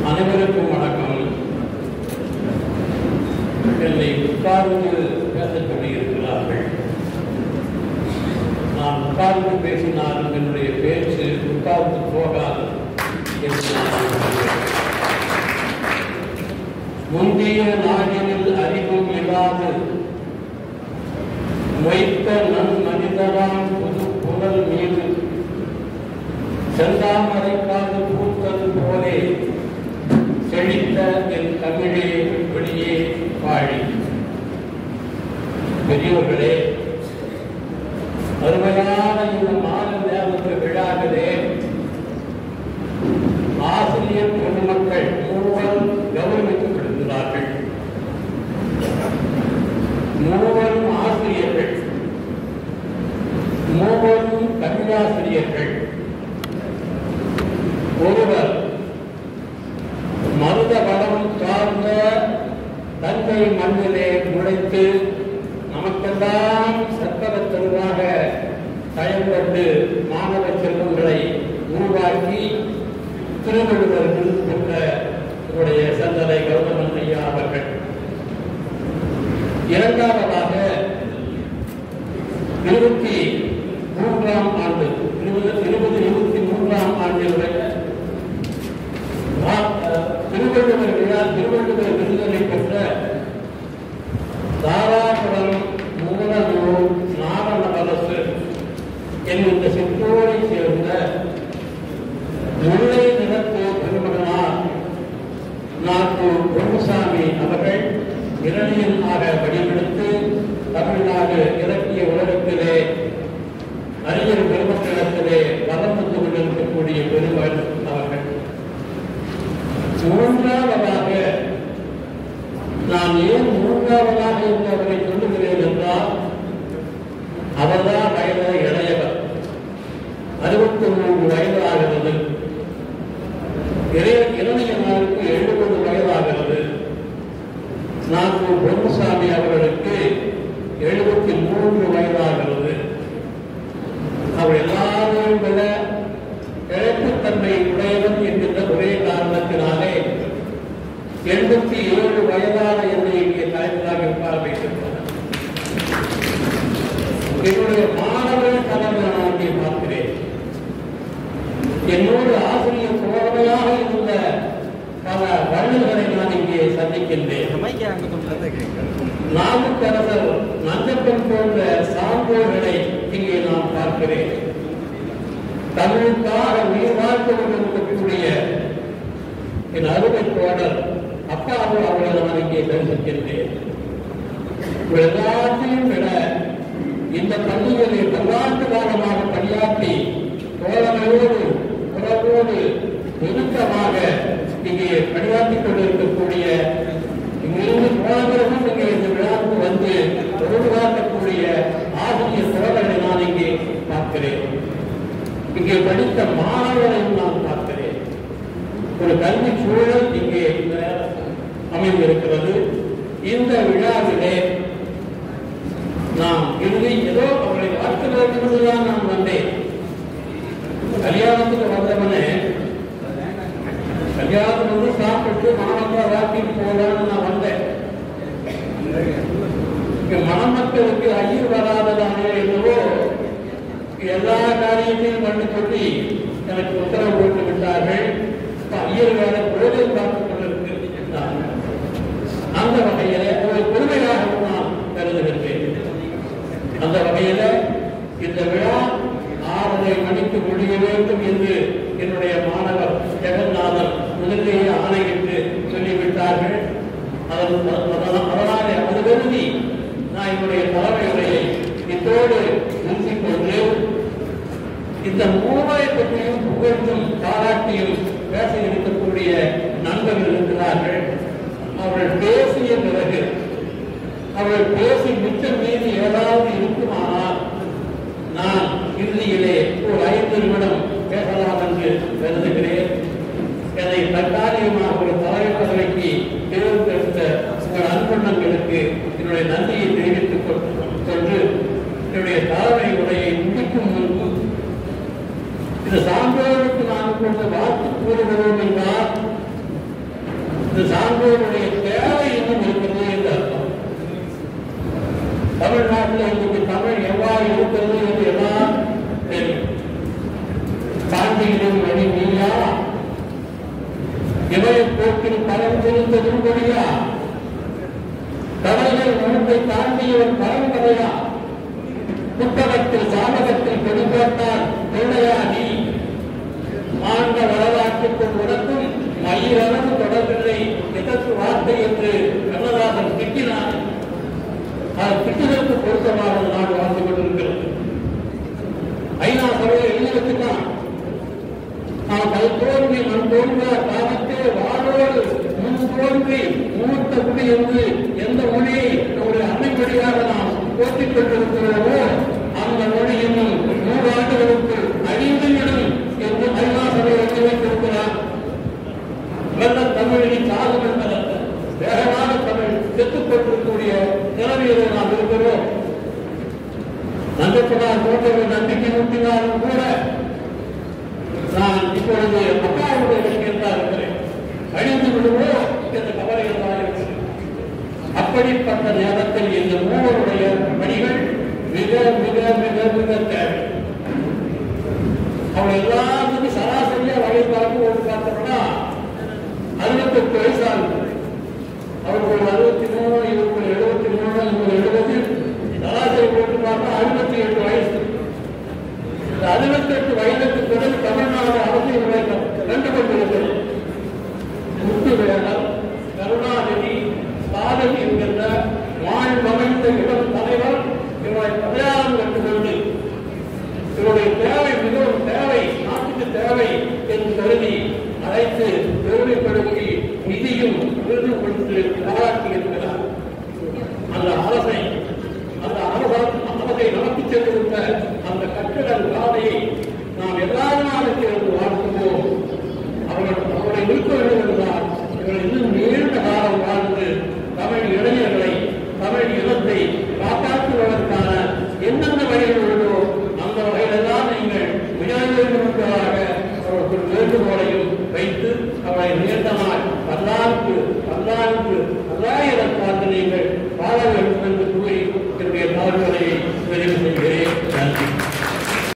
அனைவருக்கும் வணக்கம் என்னை உட்கார்ந்து பேசச் சொல்லியிருக்கிறார்கள் நான் உட்கார்ந்து பேசினாலும் என்னுடைய பேச்சு உட்கார்ந்து போகாது என்று நான் நம்புகிறேன். முந்தைய நாளில் அறிவும் இல்லாது மொய்த்த நன் மனிதராம் புது புனல் மீது செந்தாமரைக்காது பூத்தது போலே செழித்த என் தமிழே வெளியே வாழி பெரியவர்களே அருமையான இந்த மாத நேரத்து விழாவிலே ஆசிரியர் பொதுமக்கள் மூவர் கௌரவிக்கப்படுகிறார்கள் மூவரும் ஆசிரியர்கள் மூவரும் தமிழாசிரியர்கள் ஒருவர் மருத வளம் சார்ந்த தந்தை மண்ணிலே முளைத்து நமக்கெல்லாம் சக்கர தெருவாக பயன்பட்டு மாணவ செல்வங்களை உருவாக்கி திருவள்ளுவர் விருது பெற்ற நம்முடைய சந்தனை கௌதமன் ஐயா அவர்கள் இரண்டாவதாக இருபத்தி மூன்றாம் ஆண்டு இருபது இருபது இருபத்தி மூன்றாம் ஆண்டில் திருவள்ளுவர் விழா திருவள்ளுவர் விருதுகளை பெற்ற தாராபுரம் மூலநூல் நாரணவரசு என்கின்ற சிற்றோரை சேர்ந்த முல்லை நிலத்து பெருமகனார் நாட்டூர் பொன்னுசாமி அவர்கள் இரணியனாக வடிவெடுத்து தமிழ்நாடு இலக்கிய உலகத்திலே அறிஞர் பெருமக்களிடத்திலே வளம் வந்து கொண்டிருக்கக்கூடிய பெருமள் அவர்கள் மூன்றாவதாக நான் ஏன் மூன்றாவதாக என்று அவரை சொல்லுகிறேன் என்றால் அவர்தான் வயது இளையவர் அறுபத்தி மூன்று வயது ஆகிறது இளைய இளைஞர்களுக்கு எழுபது வயதாகிறது நாகூர் பொன்னுசாமி அவர்களுக்கு எழுபத்தி மூன்று வயதாகிறது அவர் எல்லாரையும் விட இழப்புத்தன்மை உடையவன் என்கின்ற ஒரே காரணத்தினாலே எண்பத்தி ஏழு வயதான என்னை இங்கே தலைவராக உட்கார வைத்திருக்கிறார் என்னுடைய மாணவர் கலந்து நான் இங்கே பார்க்கிறேன் என்னோடு ஆசிரியர் தோழமையாக இருந்த பல வல்லுநர்களை நான் இங்கே சந்திக்கின்றேன் நாவுக்கரசர் நஞ்சப்பன் போன்ற சான்றோர்களை இங்கே நான் பார்க்கிறேன் தமிழுக்காக உயிர் வாழ்த்து கொண்டிருக்கக்கூடிய என் அருமை தோழர் அப்பாவு அவர்களை நான் இங்கே தரிசிக்கின்றேன் இவர்கள் எல்லாத்தையும் விட இந்த பள்ளிகளில் பல்லாண்டு காலமாக பணியாற்றி தோழமையோடு உறவோடு நெருக்கமாக இங்கே பணியாற்றிக் கொண்டிருக்கக்கூடிய இங்கிருந்து போனவர்களும் இங்கே இந்த விழாவுக்கு வந்து உருவாக்கக்கூடிய ஆசிரியர் தோழர்களை நான் இங்கே பார்க்கிறேன் இங்கே படித்த மாணவர்களையும் நான் பார்க்கிறேன் ஒரு கல்வி சூழல் இங்கே இந்த அமைந்திருக்கிறது இந்த விழாவிலே நாம் இறுதி ஏதோ அவர்களை பார்க்க வேண்டும் என்றுதான் நான் வந்தேன் கல்யாணத்துக்கு வந்தவனே கல்யாணம் வந்து சாப்பிட்டு மாணவ வாக்கிட்டு போகலான்னு நான் வந்தேன் இங்க மணமக்களுக்கு ஐயர் வராததானே என்னவோ எல்லா காரியத்தையும் பண்ணி சொல்லி எனக்கு உத்தரவு போட்டு விட்டார்கள் இப்ப ஐயர் வேற குழந்தை பார்த்துக் கொண்டிருக்கு என்றார்கள். அந்த வகையில ஒரு பெருமையாக நான் கருதுகின்றேன் அந்த வகையில இந்த விழா ஆறரை மணிக்கு முடிய வேண்டும் என்று என்னுடைய மாணவர் ஜெகநாதன் முதலிலேயே ஆணையிட்டு சொல்லிவிட்டார்கள் அதன் அதனாலே அது கருதி நான் என்னுடைய தலைமை உரையை இத்தோடு நிறுத்திக் கொண்டு இந்த மூவரை பற்றியும் புகழ்ந்தும் பாராட்டியும் பேச இருக்கக்கூடிய நண்பர்கள் இருக்கிறார்கள் அவர்கள் பேசிய பிறகு அவர்கள் பேசி மிச்சம் மீது ஏதாவது இருக்குமானால் நான் இறுதியிலே ஒரு ஐந்து நிமிடம் பேசலாம் என்று கருதுகிறேன் என்னை தற்காலிகமாக ஒரு தலைமை பதவிக்கு தேர்ந்தெடுத்த உங்கள் அன்பண்ணங்களுக்கு என்னுடைய நன்றியை தெரிவித்துக் கொண்டு கொண்டு என்னுடைய தலைமை உரையை முடிக்கும் முன்பு இந்த சான்றோருக்கு நான் கொண்டு வாழ்த்து கூறுகிறோம் என்றால் இந்த சான்றோருடைய தேவை இன்னும் இருக்கிறது என்று அர்த்தம் தமிழ்நாட்டில் இன்னைக்கு தமிழ் எவ்வாறு இருக்கிறது என்று எல்லாம் தெரியும் காந்தியின் வழி நீயா இமய போக்கில் பலம் தெரிந்த துன்படியா கடல்கள் மனத்தை தாண்டியவன் பரம்பரையா புத்தகத்தில் சாதகத்தில் கொடுப்பட்டால் பிள்ளையா நீ ஆண்ட வரலாற்றுக்கும் உனக்கும் மயிரளவு தொடர்பில்லை எதற்கு வார்த்தை என்று கண்ணதாசன் திட்டினார் அது திட்டுதற்கு பொருத்தமாக நாடு வாழ்ந்து கொண்டிருக்கிறது ஐநா சபையில் எழுதி வச்சுட்டான் நான் கல் தோன்றி மண் தோன்ற காலத்தே வாழோடு முன் தோன்றி மூத்த குடி என்று எந்த மொழியை நம்முடைய அன்னைப்படியாக நாம் போற்றிக் கொண்டிருக்கிறோமோ அந்த மொழி இன்னும் நூறு ஆண்டுகளுக்கு அழிந்துவிடும் என்று ஐநா சபை எழுதி வைத்திருக்கிறார் நல்ல தமிழின் சாதம் என்பதல்ல வேகமான தமிழ் செத்துக் கொண்டிருக்கக்கூடிய நிலைமையிலே நாம் இருக்கிறோம் நந்தப்படார் போன்றவர் நம்பிக்கை ஊட்டினாலும் கூட நான் இப்பொழுது அப்பாவுடைய விஷயம் தான் இருக்கிறேன் அழிந்து விடுவோ என்ற கவலைகள் தான் இருக்கிறேன் அப்படிப்பட்ட நேரத்தில் இந்த மூவருடைய பணிகள் மிக மிக மிக மிக தேவை அவங்க எல்லாத்துக்கும் சராசரியா வகை பார்த்து ஒரு பார்த்தோம்னா அறுபத்தெட்டு வயசாகுது அவர்கள் அறுபத்தி மூணு இவர்கள் எழுபத்தி மூணு இவங்க எழுபது சராசரி போட்டு பார்த்தா அறுபத்தி எட்டு வயசு இந்த அறுபத்தெட்டு வயதுக்கு பிறகு தமிழ்நாடு அரசியல் வேகம் கண்டு கொண்டிருக்கிறது முத்துவேலர் கருணாநிதி ஸ்டாலின் என்கின்ற வாழ்வமைந்த இளம் தலைவர் இவரை அடையாளம் கண்டுகொண்டு இவருடைய தேவை மிகவும் தேவை நாட்டுக்கு தேவை என்று கருதி அழைத்து பெருமைப்படுத்தி நிதியும் விருது கொடுத்து பாராட்டி இருக்கிறார் அந்த அரசை அந்த அரச அரசை நடத்தி சென்றிருந்த அந்த கட்டிட பாதையை நாம் எல்லாரும் நாளுக்கு இருந்து வாழ்த்துவோம் அவர்கள் அவரை இருக்க வேண்டும் என்றால் இவர்கள் இன்னும் நீண்ட காலம் வாழ்ந்து தமிழ் இளைஞர்களை தமிழ் இனத்தை காப்பாற்றுவதற்கான எந்தெந்த வழிகள் உள்ளதோ அந்த வகையில்தான் நீங்கள் முயல வேண்டும் என்பதாக அவர்கள் வேண்டுகோளையும் வைத்து அவரை நீண்ட நாள் பல்லாண்டு பல்லாண்டு பல்லாயிரத்தாண்டு நீங்கள் வாழ வேண்டும் என்று கூறி